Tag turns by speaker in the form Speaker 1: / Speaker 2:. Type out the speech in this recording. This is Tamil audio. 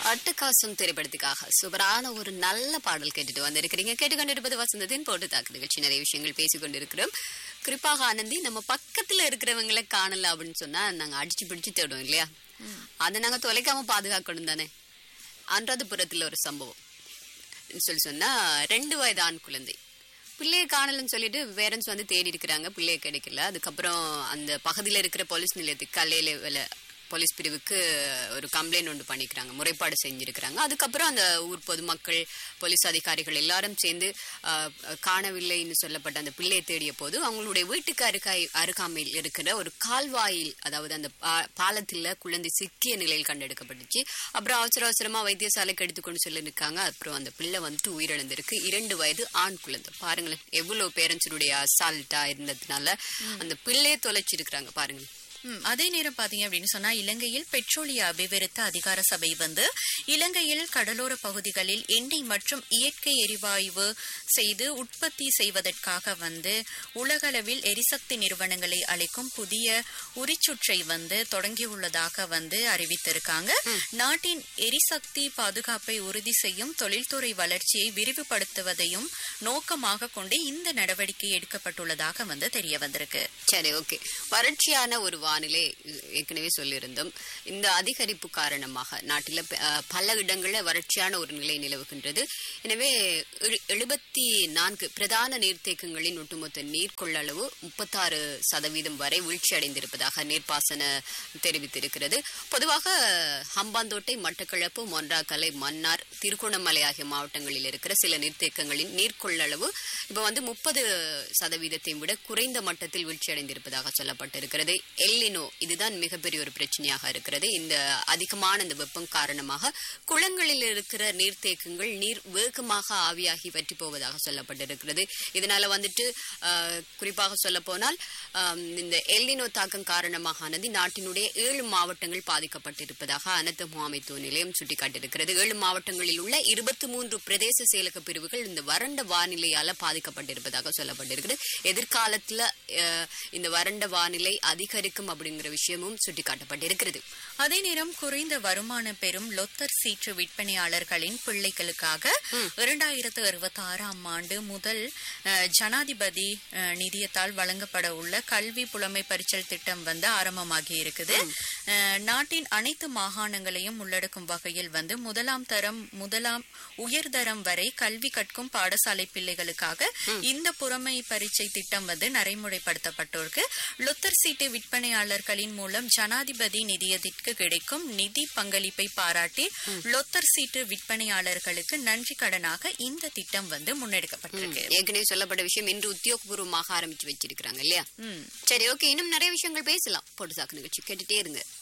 Speaker 1: அட்டகாசம் திரைப்படத்துக்காக சூப்பரான ஒரு நல்ல பாடல் கேட்டுட்டு வந்திருக்கிறீங்க கேட்டுக்கொண்டிருப்பது வசந்தத்தின் போட்டு தாக்கு நிகழ்ச்சி நிறைய விஷயங்கள் பேசிக் கொண்டிருக்கிறோம் குறிப்பாக ஆனந்தி நம்ம பக்கத்துல இருக்கிறவங்களை காணல அப்படின்னு சொன்னா நாங்க அடிச்சு பிடிச்சு தேடுவோம் இல்லையா அதை நாங்க தொலைக்காம பாதுகாக்கணும் தானே அன்றாதபுரத்துல ஒரு சம்பவம் சொல்லி சொன்னா ரெண்டு வயது ஆண் குழந்தை பிள்ளையை காணலன்னு சொல்லிட்டு பேரண்ட்ஸ் வந்து தேடி இருக்கிறாங்க பிள்ளையை கிடைக்கல அதுக்கப்புறம் அந்த பகுதியில் இருக்கிற போலீஸ் நிலையத்துக்கு கல்லையில போலீஸ் பிரிவுக்கு ஒரு கம்ப்ளைண்ட் ஒன்று பண்ணிக்கிறாங்க முறைப்பாடு செஞ்சிருக்கிறாங்க அதுக்கப்புறம் அந்த ஊர் பொதுமக்கள் போலீஸ் அதிகாரிகள் எல்லாரும் சேர்ந்து ஆஹ், காணவில்லைன்னு சொல்லப்பட்ட அந்த பிள்ளையை தேடிய போது அவங்களுடைய வீட்டுக்கு அருகாய் அருகாமையில் இருக்கிற ஒரு கால்வாயில் அதாவது அந்த பா- பாலத்துல குழந்தை சிக்கிய நிலையில் கண்டெடுக்கப்பட்டுச்சு அப்புறம் அவசர அவசரமா வைத்தியசாலைக்கு எடுத்துக்கொண்டு சொல்லி நிற்காங்க அப்புறம் அந்த பிள்ளை வந்துட்டு உயிரிழந்திருக்கு இரண்டு வயது ஆண் குழந்தை பாருங்களேன் எவ்வளவு பேரண்ட்ஸுடைய அசால்ட்டா இருந்ததுனால அந்த பிள்ளையை தொலைச்சிருக்கிறாங்க பாருங்களேன்
Speaker 2: ம், அதே நேரம் பாத்தீங்க அப்படின்னு சொன்னா இலங்கையில் பெட்ரோலிய அபிவிருத்த அதிகார சபை வந்து இலங்கையில் கடலோர பகுதிகளில் எண்ணெய் மற்றும் இயற்கை எரிவாயு செய்து உற்பத்தி செய்வதற்காக வந்து உலகளவில் எரிசக்தி நிறுவனங்களை அளிக்கும் புதிய உரிச்சுற்றை வந்து தொடங்கியுள்ளதாக வந்து அறிவித்திருக்காங்க நாட்டின் எரிசக்தி பாதுகாப்பை உறுதி செய்யும் தொழில்துறை வளர்ச்சியை விரிவுபடுத்துவதையும் நோக்கமாக கொண்டு இந்த நடவடிக்கை எடுக்கப்பட்டுள்ளதாக வந்து தெரிய வந்திருக்கு
Speaker 1: சரி ஓகே வறட்சியான ஒரு வானிலை ஏற்கனவே சொல்லியிருந்தோம் இந்த அதிகரிப்பு காரணமாக நாட்டில் ப- அஹ், பல இடங்களில் வறட்சியான ஒரு நிலை நிலவுகின்றது எனவே எழு- எழுபத்தி நான்கு பிரதான நீர்த்தேக்கங்களின் ஒட்டுமொத்த நீர் கொள்ளளவு முப்பத்தாறு சதவீதம் வரை வீழ்ச்சி அடைந்திருப்பதாக நீர்ப்பாசன தெரிவித்திருக்கிறது பொதுவாக ஹம்பாந்தோட்டை மட்டக்களப்பு மொன்றாக்கலை மன்னார் திருகோணமலை ஆகிய மாவட்டங்களில் இருக்கிற சில நீர்த்தேக்கங்களின் நீர் கொள்ளளவு இப்போ வந்து முப்பது சதவீதத்தை விட குறைந்த மட்டத்தில் வீழ்ச்சி அடைந்திருப்பதாக சொல்லப்பட்டிருக்கிறது எல்லினோ இதுதான் மிகப்பெரிய ஒரு பிரச்சனையாக இருக்கிறது இந்த அதிகமான இந்த வெப்பம் காரணமாக குளங்களில் இருக்கிற நீர்த்தேக்கங்கள் நீர் வேகமாக ஆவியாகி வற்றி போவதாக சொல்லப்பட்டிருக்கிறது இதனால வந்துட்டு ஆஹ், குறிப்பாக சொல்ல போனால் இந்த எல்லினோ தாக்கம் காரணமாக ஆனது நாட்டினுடைய ஏழு மாவட்டங்கள் பாதிக்கப்பட்டிருப்பதாக அனர்த்த முகாமைத்துவ நிலையம் சுட்டிக்காட்டியிருக்கிறது ஏழு மாவட்டங்களில் உள்ள இருபத்தி மூன்று பிரதேச செயலக பிரிவுகள் இந்த வறண்ட வானிலையால பாதிக்கப்பட்டிருப்பதாக சொல்லப்பட்டிருக்கிறது எதிர்காலத்துல அஹ், இந்த வறண்ட வானிலை அதிகரிக்கும் அப்படிங்கிற விஷயமும் சுட்டிக்காட்டப்பட்டிருக்கிறது
Speaker 2: அதே நேரம் குறைந்த வருமானம் பெறும் லொத்தர் சீற்று விற்பனையாளர்களின் பிள்ளைகளுக்காக இரண்டாயிரத்து அறுபத்தி ஆறாம் ஆண்டு முதல் அஹ், ஜனாதிபதி அஹ், நிதியத்தால் வழங்கப்பட உள்ள கல்வி புலமை பரிச்சல் திட்டம் வந்து ஆரம்பமாகி இருக்குது அஹ், நாட்டின் அனைத்து மாகாணங்களையும் உள்ளடக்கும் வகையில் வந்து முதலாம் தரம் முதலாம் உயர்தரம் வரை கல்வி கற்கும் பாடசாலை பிள்ளைகளுக்காக இந்த புறமை பரீட்சை திட்டம் வந்து நடைமுறைப்படுத்தப்பட்டிருக்கு லொத்தர் சீட்டு விற்பனையாளர்களின் மூலம் ஜனாதிபதி நிதியத்திற்கு கிடைக்கும் நிதி பங்களிப்பை பாராட்டி லொத்தர் சீட்டு விற்பனையாளர்களுக்கு நன்றி கடனாக இந்த திட்டம் வந்து முன்னெடுக்கப்பட்டிருக்கு
Speaker 1: ஏற்கனவே சொல்லப்பட்ட விஷயம் இன்று உத்தியோகபூர்வமாக ஆரம்பிச்சு வச்சிருக்கிறாங்க இல்லையா
Speaker 2: ம்.
Speaker 1: சரி ஓகே இன்னும் நிறைய விஷயங்கள் பேசலாம் போட்டு சாக்கு நிகழ்ச்சி கேட்டுட்டே இருங்க